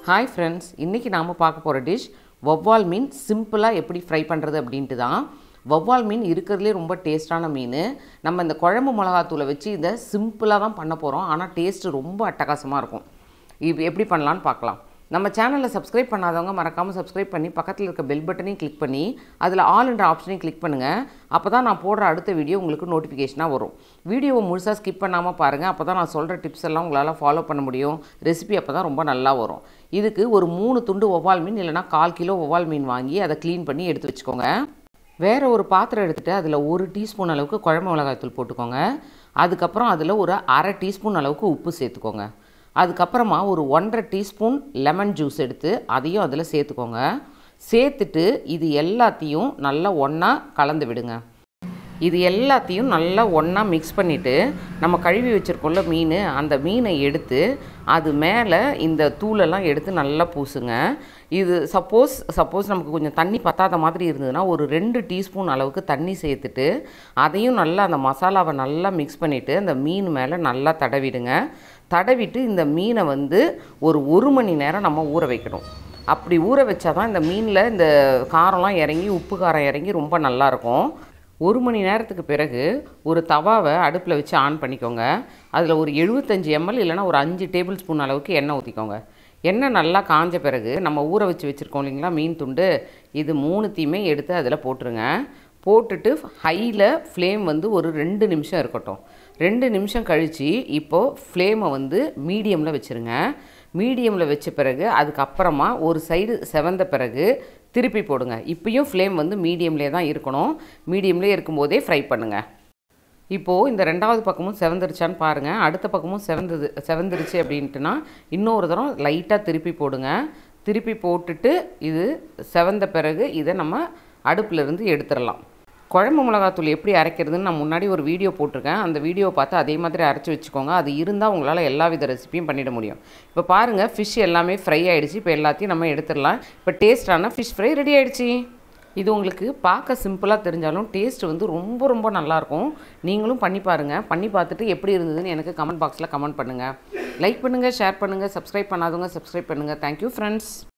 hi friends இன்றைக்கி நாம் பார்க்க போகிற டிஷ் வவ்வால் மீன் சிம்பிளாக எப்படி ஃப்ரை பண்ணுறது அப்படின்ட்டு தான் வவ்வால் மீன் இருக்கிறதுலே ரொம்ப டேஸ்டான மீன் நம்ம இந்த குழம்பு மிளகாத்தூளை வச்சு இதை சிம்பிளாக தான் பண்ண போகிறோம் ஆனால் டேஸ்ட்டு ரொம்ப அட்டகாசமாக இருக்கும் இது எப்படி பண்ணலான்னு பார்க்கலாம் நம்ம சேனலில் சப்ஸ்கிரைப் பண்ணாதவங்க மறக்காமல் சப்ஸ்கிரைப் பண்ணி பக்கத்தில் இருக்க பெல் பட்டனையும் கிளிக் பண்ணி அதில் ஆல் என்ற ஆப்ஷனையும் கிளிக் பண்ணுங்கள் அப்போ தான் நான் போடுற அடுத்த வீடியோ உங்களுக்கு நோட்டிஃபிகேஷனாக வரும் வீடியோவை முழுசாக ஸ்கிப் பண்ணாமல் பாருங்கள் அப்போ தான் நான் சொல்கிற டிப்ஸ் எல்லாம் உங்களால் ஃபாலோ பண்ண முடியும் ரெசிபி அப்போ தான் ரொம்ப நல்லா வரும் இதுக்கு ஒரு மூணு துண்டு ஒவ்வால் மீன் இல்லைனா கால் கிலோ ஒவ்வால் மீன் வாங்கி அதை க்ளீன் பண்ணி எடுத்து வச்சுக்கோங்க வேறு ஒரு பாத்திரம் எடுத்துகிட்டு அதில் ஒரு டீஸ்பூன் அளவுக்கு குழம்பு மிளகாய்த்தூள் போட்டுக்கோங்க அதுக்கப்புறம் அதில் ஒரு அரை டீஸ்பூன் அளவுக்கு உப்பு சேர்த்துக்கோங்க அதுக்கப்புறமா ஒரு ஒன்றரை டீஸ்பூன் லெமன் ஜூஸ் எடுத்து அதையும் அதில் சேர்த்துக்கோங்க சேர்த்துட்டு இது எல்லாத்தையும் நல்லா ஒன்றா கலந்து விடுங்க இது எல்லாத்தையும் நல்லா ஒன்றா மிக்ஸ் பண்ணிவிட்டு நம்ம கழுவி வச்சுருக்கோம்ல மீன் அந்த மீனை எடுத்து அது மேலே இந்த தூளெல்லாம் எடுத்து நல்லா பூசுங்க இது சப்போஸ் சப்போஸ் நமக்கு கொஞ்சம் தண்ணி பத்தாத மாதிரி இருந்ததுன்னா ஒரு ரெண்டு டீஸ்பூன் அளவுக்கு தண்ணி சேர்த்துட்டு அதையும் நல்லா அந்த மசாலாவை நல்லா மிக்ஸ் பண்ணிவிட்டு அந்த மீன் மேலே நல்லா தடவிடுங்க தடவிட்டு இந்த மீனை வந்து ஒரு ஒரு மணி நேரம் நம்ம ஊற வைக்கணும் அப்படி ஊற வச்சா தான் இந்த மீனில் இந்த காரம்லாம் இறங்கி உப்பு காரம் இறங்கி ரொம்ப நல்லாயிருக்கும் ஒரு மணி நேரத்துக்கு பிறகு ஒரு தவாவை அடுப்பில் வச்சு ஆன் பண்ணிக்கோங்க அதில் ஒரு எழுபத்தஞ்சி எம்எல் இல்லைனா ஒரு அஞ்சு டேபிள் ஸ்பூன் அளவுக்கு எண்ணெய் ஊற்றிக்கோங்க எண்ணெய் நல்லா காஞ்ச பிறகு நம்ம ஊற வச்சு வச்சுருக்கோம் இல்லைங்களா மீன் துண்டு இது மூணுத்தையுமே எடுத்து அதில் போட்டுருங்க போட்டுட்டு ஹையில் ஃப்ளேம் வந்து ஒரு ரெண்டு நிமிஷம் இருக்கட்டும் ரெண்டு நிமிஷம் கழித்து இப்போது ஃப்ளேமை வந்து மீடியமில் வச்சுருங்க மீடியமில் வச்ச பிறகு அதுக்கப்புறமா ஒரு சைடு செவந்த பிறகு திருப்பி போடுங்க இப்பயும் ஃப்ளேம் வந்து மீடியம்லேயே தான் இருக்கணும் மீடியம்லேயே இருக்கும்போதே ஃப்ரை பண்ணுங்கள் இப்போது இந்த ரெண்டாவது பக்கமும் செவந்துருச்சான்னு பாருங்கள் அடுத்த பக்கமும் செவந்தது செவந்துருச்சு அப்படின்ட்டுனா இன்னொரு தரம் லைட்டாக திருப்பி போடுங்க திருப்பி போட்டுட்டு இது செவந்த பிறகு இதை நம்ம அடுப்பிலிருந்து எடுத்துடலாம் குழம்பு மிளகாத்தூள் எப்படி அரைக்கிறதுன்னு நான் முன்னாடி ஒரு வீடியோ போட்டிருக்கேன் அந்த வீடியோ பார்த்து அதே மாதிரி அரைச்சி வச்சுக்கோங்க அது இருந்தால் உங்களால் எல்லா வித ரெசிப்பியும் பண்ணிட முடியும் இப்போ பாருங்கள் ஃபிஷ் எல்லாமே ஃப்ரை ஆகிடுச்சு இப்போ எல்லாத்தையும் நம்ம எடுத்துடலாம் இப்போ டேஸ்டான ஃபிஷ் ஃப்ரை ரெடி ஆகிடுச்சு இது உங்களுக்கு பார்க்க சிம்பிளாக தெரிஞ்சாலும் டேஸ்ட் வந்து ரொம்ப ரொம்ப நல்லாயிருக்கும் நீங்களும் பண்ணி பாருங்கள் பண்ணி பார்த்துட்டு எப்படி இருந்ததுன்னு எனக்கு கமெண்ட் பாக்ஸில் கமெண்ட் பண்ணுங்கள் லைக் பண்ணுங்கள் ஷேர் பண்ணுங்கள் சப்ஸ்கிரைப் பண்ணாதவங்க சப்ஸ்கிரைப் பண்ணுங்கள் தேங்க்யூ ஃப்ரெண்ட்ஸ்